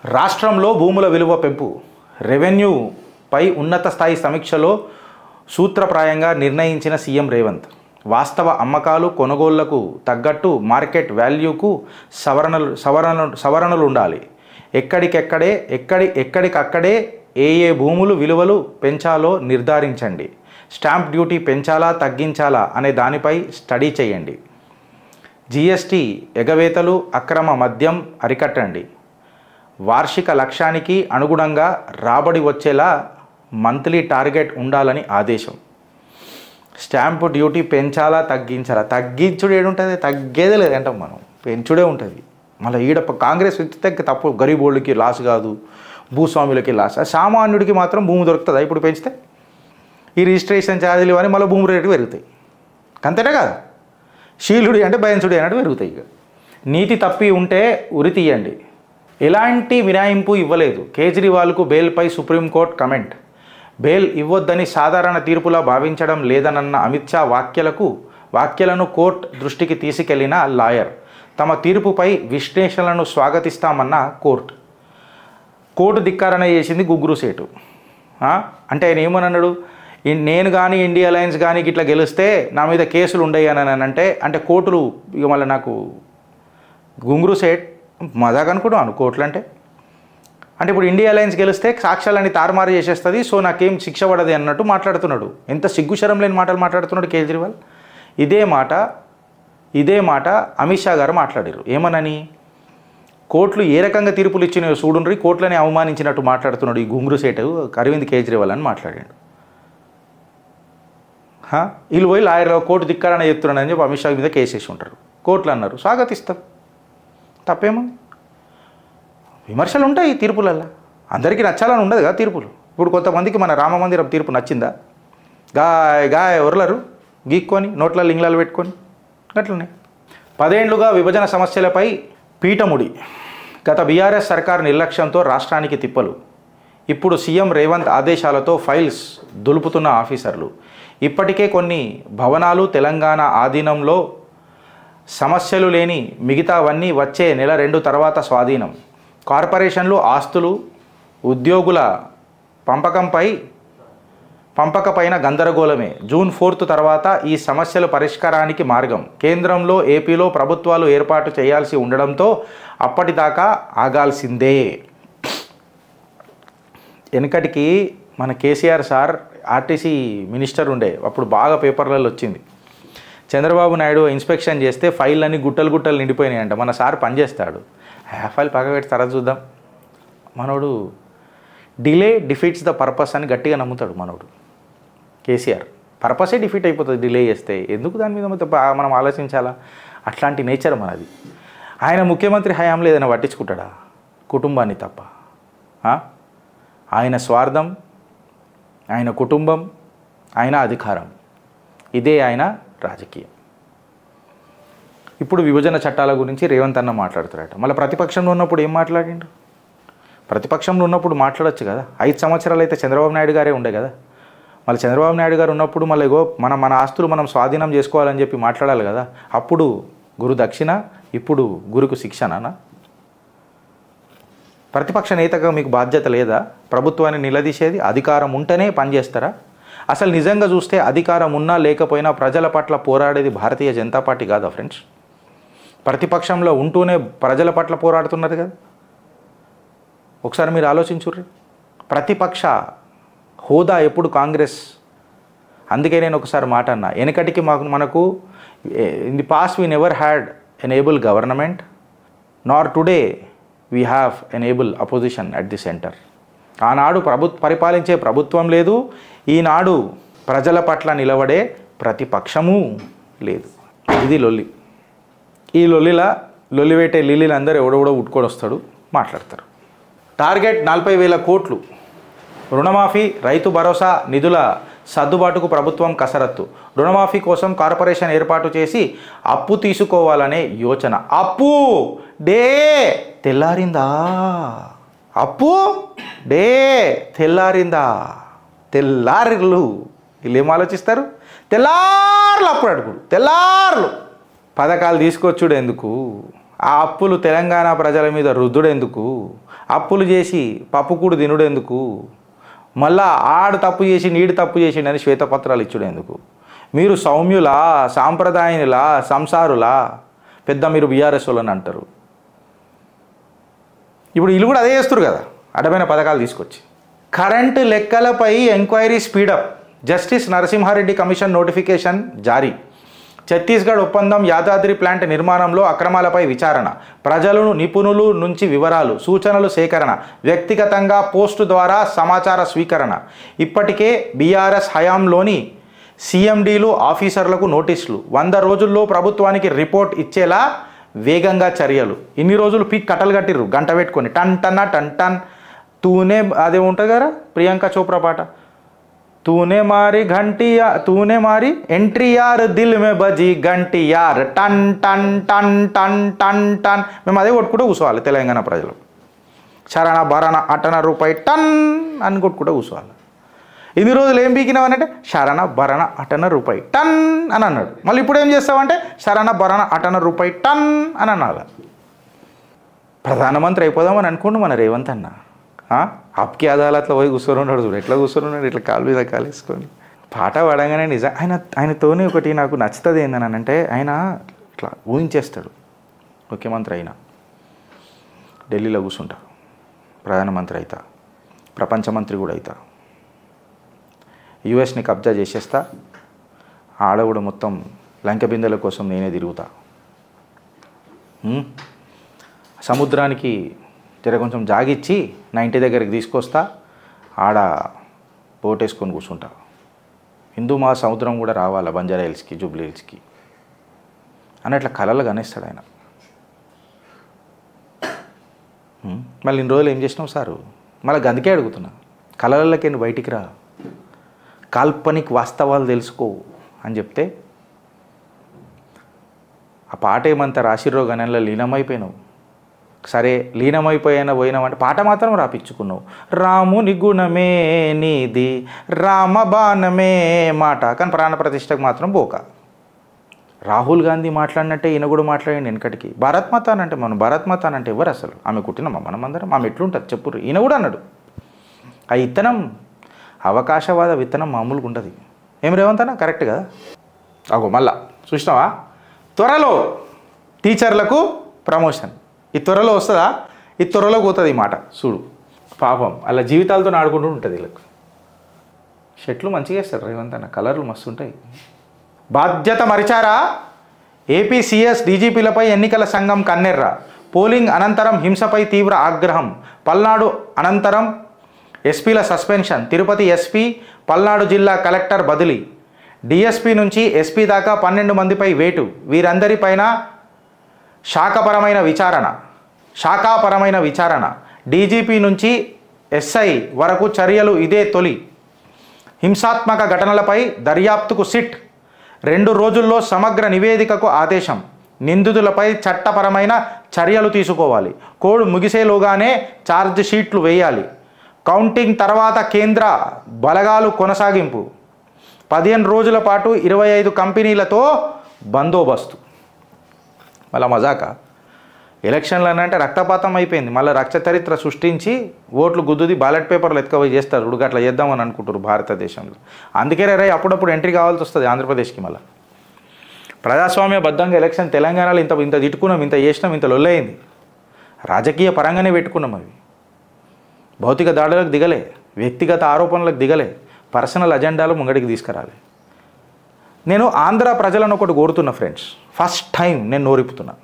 రాష్ట్రంలో భూముల విలువ పెంపు రెవెన్యూపై ఉన్నత స్థాయి సమీక్షలో సూత్రప్రాయంగా నిర్ణయించిన సీఎం రేవంత్ వాస్తవ అమ్మకాలు కొనుగోళ్లకు తగ్గట్టు మార్కెట్ వాల్యూకు సవరణలు సవరణ సవరణలు ఉండాలి ఎక్కడికెక్కడే ఎక్కడి ఎక్కడికక్కడే ఏ ఏ భూములు విలువలు పెంచాలో నిర్ధారించండి స్టాంప్ డ్యూటీ పెంచాలా తగ్గించాలా అనే దానిపై స్టడీ చేయండి జిఎస్టీ ఎగవేతలు అక్రమ మద్యం అరికట్టండి వార్షిక లక్ష్యానికి అనుగుణంగా రాబడి వచ్చేలా మంత్లీ టార్గెట్ ఉండాలని ఆదేశం స్టాంపు డ్యూటీ పెంచాలా తగ్గించాలా తగ్గించుడు ఏడుంటుంది తగ్గేదే లేదంటాం మనం పెంచుడే ఉంటుంది మళ్ళీ ఈడ ప- కాంగ్రెస్ వ్యక్తి తప్పు గరీబోళ్ళకి లాస్ కాదు భూస్వాములకి లాస్ ఆ సామాన్యుడికి మాత్రం భూమి దొరుకుతుందా ఇప్పుడు పెంచితే ఈ రిజిస్ట్రేషన్ ఛార్జీలు ఇవన్నీ మళ్ళీ భూమి రేటు పెరుగుతాయి అంతేనా కాదు శీలుడి అంటే భయంచుడి అన్నట్టు పెరుగుతాయి ఇక నీతి తప్పి ఉంటే ఉరి తీయండి ఎలాంటి మినాయింపు ఇవ్వలేదు కేజ్రీవాల్కు బెయిల్పై సుప్రీంకోర్టు కమెంట్ బెయిల్ ఇవ్వొద్దని సాధారణ తీర్పులా భావించడం లేదనన్న అమిత్ షా వ్యాఖ్యలకు వ్యాఖ్యలను కోర్టు దృష్టికి తీసుకెళ్లిన లాయర్ తమ తీర్పుపై విశ్లేషణలను స్వాగతిస్తామన్న కోర్టు కోర్టు ధిక్కారణ చేసింది గుగ్గురు సేటు ఆ? అంటే ఆయన ఏమని ఇన్ నేను కానీ ఇండియా అలయన్స్ కానీ ఇట్లా గెలిస్తే నా మీద కేసులు ఉండయి అని అంటే అంటే కోర్టులు ఇక మళ్ళీ నాకు గుంగురు సేట్ మజాక్ అనుకుంటాను కోర్టులు అంటే అంటే ఇప్పుడు ఇండియా అలయన్స్ గెలిస్తే సాక్ష్యాలన్నీ తారుమారు చేసేస్తుంది సో నాకేం శిక్ష పడది అన్నట్టు మాట్లాడుతున్నాడు ఎంత సిగ్గుశరం లేని మాటలు మాట్లాడుతున్నాడు కేజ్రీవాల్ ఇదే మాట ఇదే మాట అమిత్ షా గారు మాట్లాడారు ఏమనని కోర్టులు ఏ రకంగా తీర్పులు ఇచ్చినాయో చూడుండ్రి కోర్టులని అవమానించినట్టు మాట్లాడుతున్నాడు ఈ గుంగురు సేటు అరవింద్ కేజ్రీవాల్ అని మాట్లాడాడు హా? వీళ్ళు పోయి లాయర్ కోర్టు ధిక్కారణ చెప్తున్నాడని చెప్పి అమిత్ షా మీద కేసు వేసి ఉంటారు కోర్టులు అన్నారు స్వాగతిస్తాం తప్పేమో విమర్శలు ఉంటాయి ఈ తీర్పులల్లో అందరికీ నచ్చాలని ఉండదు కదా తీర్పులు ఇప్పుడు కొంతమందికి మన రామ మందిరం తీర్పు నచ్చిందా గా గా ఎవరులరు గీక్కొని నోట్ల లింగ్లాలు పెట్టుకొని అట్లనే పదేండ్లుగా విభజన సమస్యలపై పీఠముడి గత బీఆర్ఎస్ సర్కార్ నిర్లక్ష్యంతో రాష్ట్రానికి తిప్పలు ఇప్పుడు సీఎం రేవంత్ ఆదేశాలతో ఫైల్స్ దులుపుతున్న ఆఫీసర్లు ఇప్పటికే కొన్ని భవనాలు తెలంగాణ ఆధీనంలో సమస్యలు లేని మిగతావన్నీ వచ్చే నెల రెండు తర్వాత స్వాధీనం కార్పొరేషన్లు ఆస్తులు ఉద్యోగుల పంపకంపై పంపకపైన గందరగోళమే జూన్ ఫోర్త్ తర్వాత ఈ సమస్యల పరిష్కారానికి మార్గం కేంద్రంలో ఏపీలో ప్రభుత్వాలు ఏర్పాటు చేయాల్సి ఉండడంతో అప్పటిదాకా ఆగాల్సిందే వెనకటికి మన కేసీఆర్ సార్ ఆర్టీసీ మినిస్టర్ ఉండే అప్పుడు బాగా పేపర్లలో వచ్చింది చంద్రబాబు నాయుడు ఇన్స్పెక్షన్ చేస్తే ఫైల్ అన్ని గుట్టలు గుట్టలు నిండిపోయినాయంట మన సార్ పనిచేస్తాడు ఆ ఫైల్ పక్క పెట్టి తర్వాత చూద్దాం మనోడు డిలే డిఫీట్స్ ద పర్పస్ అని గట్టిగా నమ్ముతాడు మనోడు కేసీఆర్ పర్పసే డిఫీట్ అయిపోతుంది డిలే చేస్తే ఎందుకు దాని మీద మొత్తం బా- మనం ఆలోచించాలా అట్లాంటి నేచర్ మనది ఆయన ముఖ్యమంత్రి హయాంలో ఏదైనా పట్టించుకుంటాడా కుటుంబాన్ని తప్ప ఆ? ఆయన స్వార్థం ఆయన కుటుంబం ఆయన అధికారం ఇదే ఆయన రాజకీయం ఇప్పుడు విభజన చట్టాల గురించి రేవంత్ అన్న మాట్లాడుతున్నారట మళ్ళీ ప్రతిపక్షంలో ఉన్నప్పుడు ఏం మాట్లాడిండు ప్రతిపక్షంలో ఉన్నప్పుడు మాట్లాడొచ్చు కదా ఐదు సంవత్సరాలు అయితే చంద్రబాబు నాయుడు గారే ఉండే కదా మళ్ళీ చంద్రబాబు నాయుడు గారు ఉన్నప్పుడు మళ్ళీ ఇగో మన మన ఆస్తులు మనం స్వాధీనం చేసుకోవాలని చెప్పి మాట్లాడాలి కదా అప్పుడు గురు దక్షిణ ఇప్పుడు గురుకు శిక్షణనా ప్రతిపక్ష నేతగా మీకు బాధ్యత లేదా ప్రభుత్వాన్ని నిలదీసేది అధికారం ఉంటేనే పనిచేస్తారా అసలు నిజంగా చూస్తే అధికారం ఉన్నా లేకపోయినా ప్రజల పట్ల పోరాడేది భారతీయ జనతా పార్టీ కాదా ఫ్రెండ్స్ ప్రతిపక్షంలో ఉంటూనే ప్రజల పట్ల పోరాడుతున్నారు కదా ఒకసారి మీరు ఆలోచించుర్రి ప్రతిపక్ష హోదా ఎప్పుడు కాంగ్రెస్ అందుకే నేను ఒకసారి మాట అన్నా వెనకటికి మాకు మనకు in the past we never had an able government nor today we have an able opposition at the centre ఆనాడు ప్రభు పరిపాలించే ప్రభుత్వం లేదు ఈనాడు ప్రజల పట్ల నిలబడే ప్రతిపక్షము లేదు ఇది లొల్లి ఈ లొల్లిలా లొల్లి పెట్టే లిల్లీలు అందరూ ఎవడెవడో ఉట్టుకొని వస్తాడు మాట్లాడతారు టార్గెట్ నలభై వేల కోట్లు రుణమాఫీ రైతు భరోసా నిధుల సర్దుబాటుకు ప్రభుత్వం కసరత్తు రుణమాఫీ కోసం కార్పొరేషన్ ఏర్పాటు చేసి అప్పు తీసుకోవాలనే యోచన అప్పు డే తెల్లారిందా అప్పు డే తెల్లారిందా తెల్లారిర్లు వీళ్ళు ఏం ఆలోచిస్తారు తెల్లార్లు అప్పుడు అడుగుడు తెల్లార్లు పథకాలు తీసుకొచ్చుడు ఎందుకు ఆ అప్పులు తెలంగాణ ప్రజల మీద రుద్దుడు ఎందుకు అప్పులు చేసి పప్పుకూడు తినుడు ఎందుకు మళ్ళా ఆడు తప్పు చేసి నీడు తప్పు చేసిండని శ్వేతపత్రాలు ఇచ్చుడు ఎందుకు మీరు సౌమ్యులా సాంప్రదాయులా సంసారులా పెద్ద మీరు బీఆర్ఎస్ వాళ్ళని అంటారు ఇప్పుడు వీళ్ళు కూడా అదే చేస్తారు కదా అడ్డమైన పథకాలు తీసుకొచ్చి కరెంటు లెక్కలపై enquiry speed up justice Narasimha Reddy commission notification జారీ ఛత్తీస్గఢ్ ఒప్పందం యాదాద్రి ప్లాంట్ నిర్మాణంలో అక్రమాలపై విచారణ ప్రజలను నిపుణులు నుంచి వివరాలు సూచనలు సేకరణ వ్యక్తిగతంగా పోస్టు ద్వారా సమాచార స్వీకరణ ఇప్పటికే బీఆర్ఎస్ హయాంలోని సీఎండీలు ఆఫీసర్లకు నోటీసులు వంద రోజుల్లో ప్రభుత్వానికి రిపోర్ట్ ఇచ్చేలా వేగంగా చర్యలు ఇన్ని రోజులు పీక్ కట్టలు కట్టిర్రు గంట పెట్టుకొని టన్ టన్న టన్ టన్ తూనే అదే ఉంటుంది కదా ప్రియాంక చోప్రా పాట తూనే మారి घंटी यार तूने मारी ఎంట్రీ యార్ దిల్ మే బజీ గంటి యార్ టన్ టన్ టన్ టన్ టన్ టన్ మేము అదే కొట్టుకుంటూ కూర్చోవాలి తెలంగాణ ప్రజలు శరణ భరణ అటన రూపాయి టన్ అని కొట్టుకుంటూ కూర్చోవాలి ఇన్ని రోజులు ఏం బీకినావనంటే శరణ భరణ అటన రూపాయి టన్ అని అన్నాడు మళ్ళీ ఇప్పుడు ఏం చేస్తావంటే శరణ భరణ అటన రూపాయి టన్ అని అనాలి ప్రధానమంత్రి అయిపోదామని అనుకోండు మన రేవంత్ అన్న ఆ? అప్కి అదాలత్లో పోయి కూర్చొని ఉన్నాడు చూడు ఎట్లా కూర్చొని ఉన్నాడు ఇట్లా కాలు మీద కాలేసుకొని పాట పాడంగానే నిజం ఆయన ఆయనతోనే ఒకటి నాకు నచ్చుతుంది ఏందని అంటే ఆయన ఇట్లా ఊహించేస్తాడు ముఖ్యమంత్రి అయినా ఢిల్లీలో కూర్చుంటారు ప్రధానమంత్రి అవుతా ప్రపంచ మంత్రి కూడా అవుతా యుఎస్ని కబ్జా చేసేస్తా ఆడ కూడా మొత్తం లంక బిందెల కోసం నేనే తిరుగుతా హ్మ్? సముద్రానికి జర కొంచెం జాగిచ్చి నా ఇంటి దగ్గరికి తీసుకొస్తా ఆడ బోట్ వేసుకొని కూర్చుంటా హిందూ మా సముద్రం కూడా రావాలా బంజారా హిల్స్కి జూబ్లీ హిల్స్కి అని అట్లా కలలు కనేస్తాడు ఆయన హ్మ్. మళ్ళీ ఇన్ని రోజులు ఏం చేసినావు సారు మళ్ళీ గందుకే అడుగుతున్నా కలలకి నువ్వు బయటికి రా కాల్పనిక్ వాస్తవాలు తెలుసుకో అని చెప్తే ఆ పాట ఏమంత రాసిర్రో గణంలో లీనమైపోయినావు సరే లీనమైపోయినా పోయినామంటే పాట మాత్రం రాపించుకున్నావు రాముని గుణమే నీది రామబాణమే మాట కానీ ప్రాణ ప్రతిష్టకు మాత్రం పోక రాహుల్ గాంధీ మాట్లాడినట్టే ఈయన కూడా మాట్లాడండి వెనకటికి భారత్ మాత అని అంటే మనం భారత్ మాత అని అంటే ఎవరు అసలు ఆమె కుట్టినమా మనమందరం ఆమె ఎట్లుంటుంది చెప్పుర్రు ఈయన కూడా అన్నాడు ఆ ఇత్తనం అవకాశవాద విత్తనం మామూలుగా ఉంటుంది ఏం రేవంతనా కరెక్ట్ కదా అగో మళ్ళా చూసినావా త్వరలో టీచర్లకు ప్రమోషన్ ఈ త్వరలో వస్తుందా ఈ త్వరలో పోతుంది ఈ మాట చూడు పాపం అలా జీవితాలతో ఆడుకుంటూ ఉంటుంది వీళ్ళకు షర్ట్లు మంచిగా వేస్తారు రేవంత్ అన్న కలర్లు మస్తు ఉంటాయి బాధ్యత మరిచారా ఏపీ సీఎస్ డీజీపీలపై ఎన్నికల సంఘం కన్నెర్ర పోలింగ్ అనంతరం హింసపై తీవ్ర ఆగ్రహం పల్నాడు అనంతరం ఎస్పీల సస్పెన్షన్ తిరుపతి ఎస్పీ పల్నాడు జిల్లా కలెక్టర్ బదిలీ డిఎస్పీ నుంచి ఎస్పీ దాకా పన్నెండు మందిపై వేటు వీరందరిపైన శాఖపరమైన విచారణ శాఖాపరమైన విచారణ డీజీపీ నుంచి ఎస్ఐ వరకు చర్యలు ఇదే తొలి హింసాత్మక ఘటనలపై దర్యాప్తుకు సిట్ రెండు రోజుల్లో సమగ్ర నివేదికకు ఆదేశం నిందితులపై చట్టపరమైన చర్యలు తీసుకోవాలి కోడ్ ముగిసేలోగానే ఛార్జ్ షీట్లు వేయాలి కౌంటింగ్ తర్వాత కేంద్ర బలగాలు కొనసాగింపు పదిహేను రోజుల పాటు ఇరవై ఐదు కంపెనీలతో బందోబస్తు మళ్ళా మజాక ఎలక్షన్లు అని అంటే రక్తపాతం అయిపోయింది మళ్ళీ రక్త చరిత్ర సృష్టించి ఓట్లు గుద్దుది బ్యాలెట్ పేపర్లు ఎత్తుకపోయి చేస్తారు ఇప్పుడు అట్లా చేద్దామని అనుకుంటారు భారతదేశంలో అందుకే రే అప్పుడప్పుడు ఎంట్రీ కావాల్సి వస్తుంది ఆంధ్రప్రదేశ్కి మళ్ళీ ప్రజాస్వామ్యబద్ధంగా ఎలక్షన్ తెలంగాణలో ఇంత ఇంత తిట్టుకున్నాం ఇంత చేసినాం ఇంత లొల్లయింది రాజకీయ పరంగానే పెట్టుకున్నాం అవి భౌతిక దాడులకు దిగలే వ్యక్తిగత ఆరోపణలకు దిగలే పర్సనల్ అజెండాలు ముంగడికి తీసుకురాలి నేను ఆంధ్ర ప్రజలను ఒకటి కోరుతున్నా ఫ్రెండ్స్ ఫస్ట్ టైం నేను నోరిపుతున్నా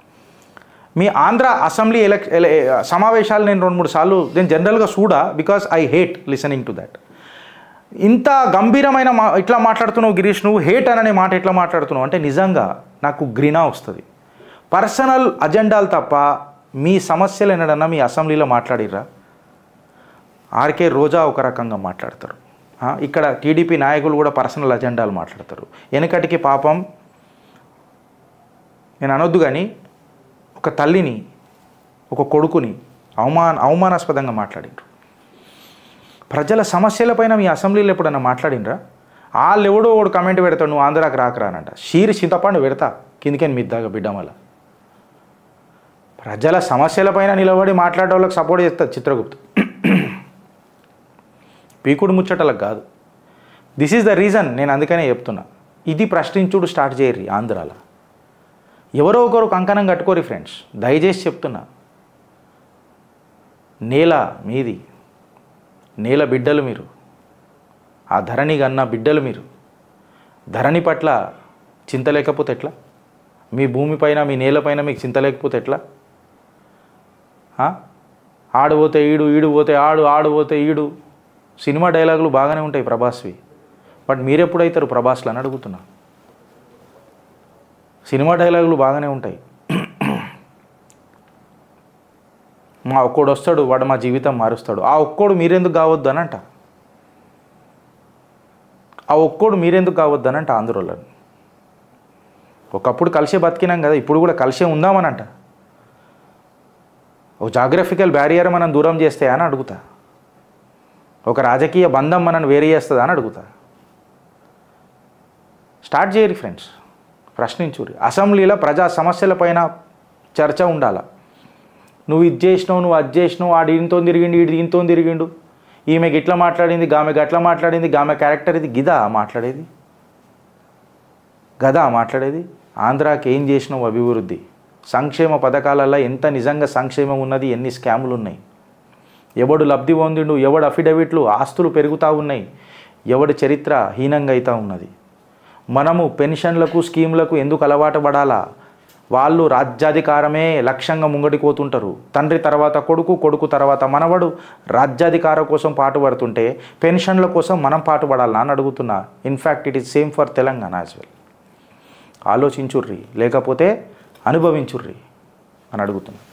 మీ ఆంధ్ర అసెంబ్లీ ఎలక్ ఎల- సమావేశాలు నేను రెండు మూడు సార్లు నేను జనరల్గా చూడా because I hate listening to that ఇంత గంభీరమైన మా ఇట్లా మాట్లాడుతున్నావు గిరీష్ నువ్వు హేట్ అననే మాట ఎట్లా మాట్లాడుతున్నావు అంటే నిజంగా నాకు గ్రీనా వస్తుంది పర్సనల్ అజెండాలు తప్ప మీ సమస్యలు ఎన్నడన్నా మీ అసెంబ్లీలో మాట్లాడిర్రా ఆర్కే రోజా ఒక రకంగా మాట్లాడతారు ఆ, ఇక్కడ టీడీపీ నాయకులు కూడా పర్సనల్ అజెండాలు మాట్లాడతారు వెనకటికి పాపం నేను అనొద్దు కానీ ఒక తల్లిని ఒక కొడుకుని అవమాన అవమానాస్పదంగా మాట్లాడిండ్రు ప్రజల సమస్యలపైన మీ అసెంబ్లీలో ఎప్పుడన్నా మాట్లాడినరా వాళ్ళు ఎవడో ఒకడు కమెంట్ పెడతాడు నువ్వు ఆంధ్రాకి రాకరానంట షీరి చింతపండు పెడతా కిందికని మిద్దాగా బిడ్డ మళ్ళా ప్రజల సమస్యలపైన నిలబడి మాట్లాడే వాళ్ళకి సపోర్ట్ చేస్తుంది చిత్రగుప్త పీకుడు ముచ్చటలకు కాదు దిస్ ఈజ్ ద రీజన్ నేను అందుకనే చెప్తున్నా ఇది ప్రశ్నించుడు స్టార్ట్ చేయరు ఆంధ్రాలో ఎవరో ఒకరు కంకణం కట్టుకోరు ఫ్రెండ్స్ దయచేసి చెప్తున్నా నేల మీది నేల బిడ్డలు మీరు ఆ ధరణి కన్న బిడ్డలు మీరు ధరణి పట్ల చింత లేకపోతే ఎట్లా మీ భూమిపైన మీ నేలపైన మీకు చింత లేకపోతే ఎట్లా ఆ? ఆడు పోతే ఈడు ఈడు పోతే ఆడు ఆడు పోతే ఈడు సినిమా డైలాగులు బాగానే ఉంటాయి ప్రభాస్వి బట్ మీరెప్పుడైతారు ప్రభాస్లు అని అడుగుతున్నా సినిమా డైలాగులు బాగానే ఉంటాయి మా ఒక్కోడు వస్తాడు వాడు మా జీవితం మారుస్తాడు ఆ ఒక్కోడు మీరెందుకు కావద్దు అని అంట ఆ ఒక్కోడు మీరెందుకు కావద్దు అని అంట ఆంధ్రోళ్ళని ఒకప్పుడు కలిసే బతికినాం కదా ఇప్పుడు కూడా కలిసే ఉందామనంట ఒక జాగ్రఫికల్ బ్యారియర్ మనం దూరం చేస్తే అని అడుగుతా ఒక రాజకీయ బంధం మనల్ని వేరే చేస్తుందా అని అడుగుతా స్టార్ట్ చేయరు ఫ్రెండ్స్ ప్రశ్నించురి అసెంబ్లీలో ప్రజా సమస్యలపైన చర్చ ఉండాల నువ్వు ఇది చేసినావు నువ్వు అది చేసినావు ఆడు దీంతో తిరిగిండు ఈడు దీంతో తిరిగిండు ఈమె గిట్లా మాట్లాడింది గామె గట్లా మాట్లాడింది గామె క్యారెక్టర్ ఇది గిదా మాట్లాడేది గదా మాట్లాడేది ఆంధ్రాకి ఏం చేసినావు అభివృద్ధి సంక్షేమ పథకాలలో ఎంత నిజంగా సంక్షేమం ఉన్నది ఎన్ని స్కాములు ఉన్నాయి ఎవడు లబ్ధి పొందిండు ఎవడు అఫిడవిట్లు ఆస్తులు పెరుగుతూ ఉన్నాయి ఎవడి చరిత్ర హీనంగా అవుతూ ఉన్నది మనము పెన్షన్లకు స్కీములకు ఎందుకు అలవాటు పడాలా వాళ్ళు రాజ్యాధికారమే లక్ష్యంగా ముంగడికి పోతుంటారు తండ్రి తర్వాత కొడుకు కొడుకు తర్వాత మనవడు రాజ్యాధికారం కోసం పాటుపడుతుంటే పెన్షన్ల కోసం మనం పాటుపడాలా అని అడుగుతున్నా in fact it is same for Telangana as well ఆలోచించుర్రి లేకపోతే అనుభవించుర్రి అని అడుగుతున్నా